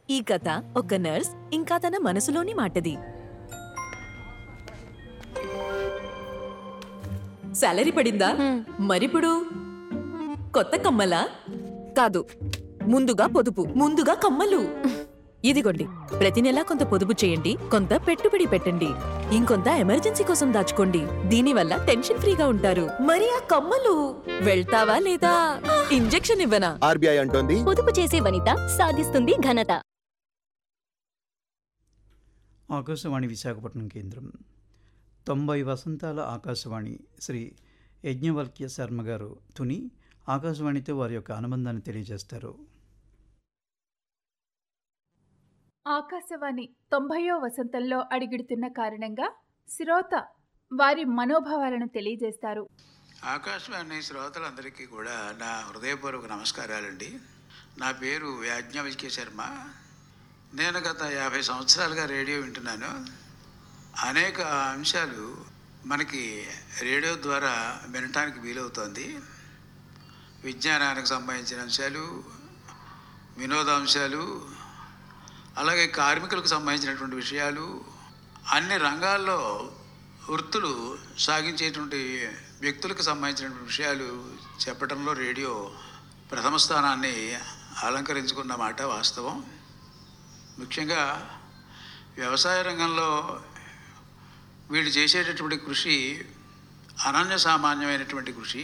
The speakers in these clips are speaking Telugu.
ఈ కథ ఒక నర్స్ ఇంకా తన మనసులోని మాటది సాలరీ పడిందా మరిప్పుడు కొత్త కమ్మలా కాదు ముందుగా పొదుపు ముందుగా కమ్మలు ఇదిగోండి ప్రతి నెలా కొంత పొదుపు చేయండి కొంత పెట్టుబడి పెట్టండి ఇంకొంత ఎమర్జెన్సీ కోసం దాచుకోండి దీనివల్ల టెన్షన్ ఫ్రీగా ఉంటారు మరి ఆ కమ్మలు వెళ్తావా లేదా ఇంజెక్షన్ ఇవ్వనా ఆర్బీఐ అంటోంది పొదుపు చేసే వనిత సాధిస్తుంది ఘనత ఆకాశవాణి విశాఖపట్నం కేంద్రం తొంభై వసంతాల ఆకాశవాణి శ్రీ యజ్ఞవల్క్య శర్మ గారు తుని ఆకాశవాణితో వారి యొక్క అనుబంధాన్ని తెలియజేస్తారు ఆకాశవాణి తొంభయో వసంతంలో అడిగిడుతున్న కారణంగా శ్రోత వారి మనోభావాలను తెలియజేస్తారు ఆకాశవాణి శ్రోతలందరికీ కూడా నా హృదయపూర్వక నమస్కారాలండి నా పేరు యాజ్ఞవల్క్య శర్మ నేను గత యాభై సంవత్సరాలుగా రేడియో వింటున్నాను అనేక అంశాలు మనకి రేడియో ద్వారా వినటానికి వీలవుతోంది విజ్ఞానానికి సంబంధించిన అంశాలు వినోదాంశాలు అలాగే కార్మికులకు సంబంధించినటువంటి విషయాలు అన్ని రంగాల్లో వృత్తులు సాగించేటువంటి వ్యక్తులకు సంబంధించినటువంటి విషయాలు చెప్పడంలో రేడియో ప్రథమ స్థానాన్ని అలంకరించుకున్న మాట వాస్తవం ముఖ్యంగా వ్యవసాయ రంగంలో వీళ్ళు చేసేటటువంటి కృషి అనన్య సామాన్యమైనటువంటి కృషి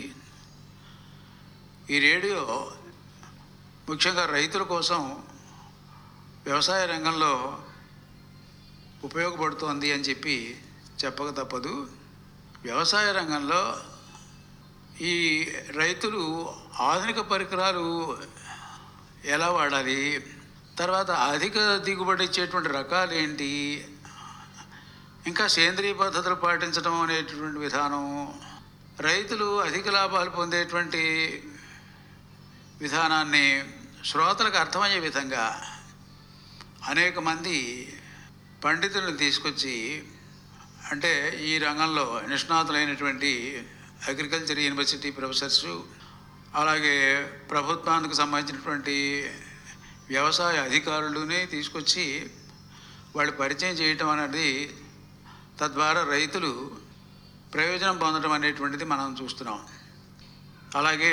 ఈ రేడియో ముఖ్యంగా రైతుల కోసం వ్యవసాయ రంగంలో ఉపయోగపడుతోంది అని చెప్పి చెప్పక తప్పదు వ్యవసాయ రంగంలో ఈ రైతులు ఆధునిక పరికరాలు ఎలా వాడాలి తర్వాత అధిక దిగుబడి ఇచ్చేటువంటి రకాలు ఏంటి ఇంకా సేంద్రియ పద్ధతులు పాటించడం అనేటటువంటి విధానం రైతులు అధిక లాభాలు పొందేటువంటి విధానాన్ని శ్రోతలకు అర్థమయ్యే విధంగా అనేక మంది పండితులను తీసుకొచ్చి అంటే ఈ రంగంలో నిష్ణాతులైనటువంటి అగ్రికల్చర్ యూనివర్సిటీ ప్రొఫెసర్సు అలాగే ప్రభుత్వానికి సంబంధించినటువంటి వ్యవసాయ అధికారులని తీసుకొచ్చి వాళ్ళు పరిచయం చేయటం అనేది తద్వారా రైతులు ప్రయోజనం పొందడం అనేటువంటిది మనం చూస్తున్నాం అలాగే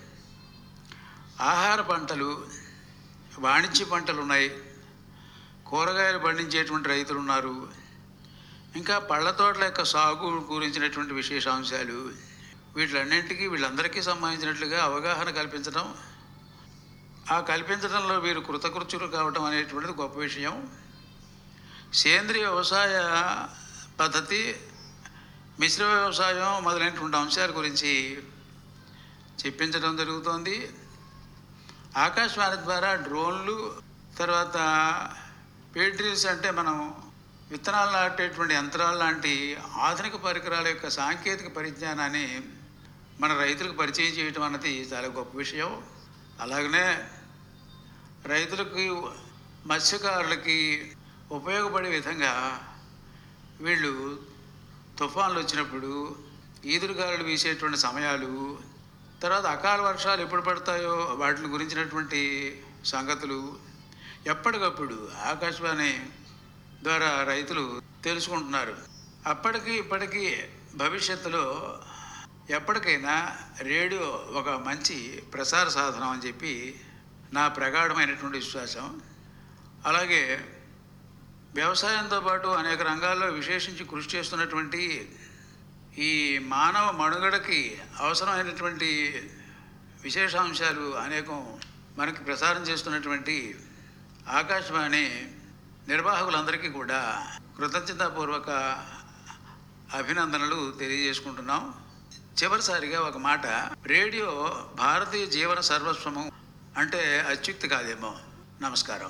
ఆహార పంటలు వాణిజ్య పంటలు ఉన్నాయి కూరగాయలు పండించేటువంటి రైతులు ఉన్నారు ఇంకా పళ్ళ తోటల యొక్క సాగు గురించినటువంటి విశేషాంశాలు వీటిలన్నింటికీ వీళ్ళందరికీ సంబంధించినట్లుగా అవగాహన కల్పించడం ఆ కల్పించడంలో వీరు కృతకృత్యులు కావడం అనేటువంటిది గొప్ప విషయం సేంద్రియ వ్యవసాయ పద్ధతి మిశ్ర వ్యవసాయం మొదలైనటువంటి అంశాల గురించి చెప్పించడం జరుగుతోంది ఆకాశవాణి ద్వారా డ్రోన్లు తర్వాత పేట్రీస్ అంటే మనం విత్తనాలు నాటేటువంటి యంత్రాలు లాంటి ఆధునిక పరికరాల యొక్క సాంకేతిక పరిజ్ఞానాన్ని మన రైతులకు పరిచయం చేయటం అన్నది చాలా గొప్ప విషయం అలాగనే రైతులకి మత్స్యకారులకి ఉపయోగపడే విధంగా వీళ్ళు తుఫాన్లు వచ్చినప్పుడు ఈదురుగాలులు వీసేటువంటి సమయాలు తర్వాత అకాల వర్షాలు ఎప్పుడు పడతాయో వాటిని గురించినటువంటి సంగతులు ఎప్పటికప్పుడు ఆకాశవాణి ద్వారా రైతులు తెలుసుకుంటున్నారు అప్పటికి ఇప్పటికీ భవిష్యత్తులో ఎప్పటికైనా రేడియో ఒక మంచి ప్రసార సాధనం అని చెప్పి నా ప్రగాఢమైనటువంటి విశ్వాసం అలాగే వ్యవసాయంతో పాటు అనేక రంగాల్లో విశేషించి కృషి చేస్తున్నటువంటి ఈ మానవ మనుగడకి అవసరమైనటువంటి విశేషాంశాలు అనేకం మనకి ప్రసారం చేస్తున్నటువంటి ఆకాశవాణి నిర్వాహకులందరికీ కూడా కృతజ్ఞతాపూర్వక అభినందనలు తెలియజేసుకుంటున్నాం చివరిసారిగా ఒక మాట రేడియో భారతీయ జీవన సర్వస్వము అంటే అత్యుక్తి కాదేమో నమస్కారం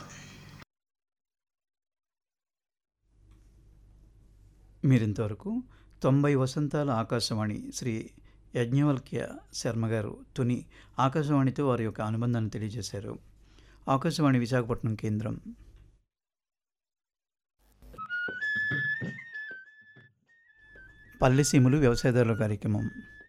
మీరింతవరకు తొంభై వసంతాల ఆకాశవాణి శ్రీ యజ్ఞవల్క్య శర్మ గారు తుని ఆకాశవాణితో వారి యొక్క అనుబంధాన్ని తెలియజేశారు ఆకాశవాణి విశాఖపట్నం కేంద్రం పల్లెసీములు వ్యవసాయదారుల కార్యక్రమం